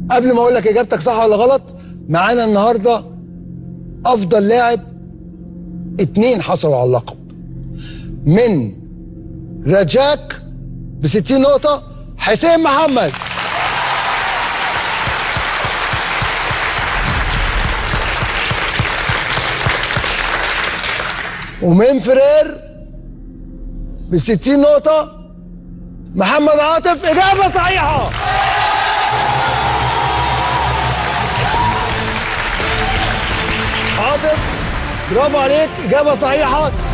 قبل ما اقول لك اجابتك صح ولا غلط معانا النهارده افضل لاعب اتنين حصلوا على اللقب من رجاك ب 60 نقطة حسين محمد ومن فرير ب 60 نقطة محمد عاطف إجابة صحيحة عاطف برافو عليك إجابة صحيحة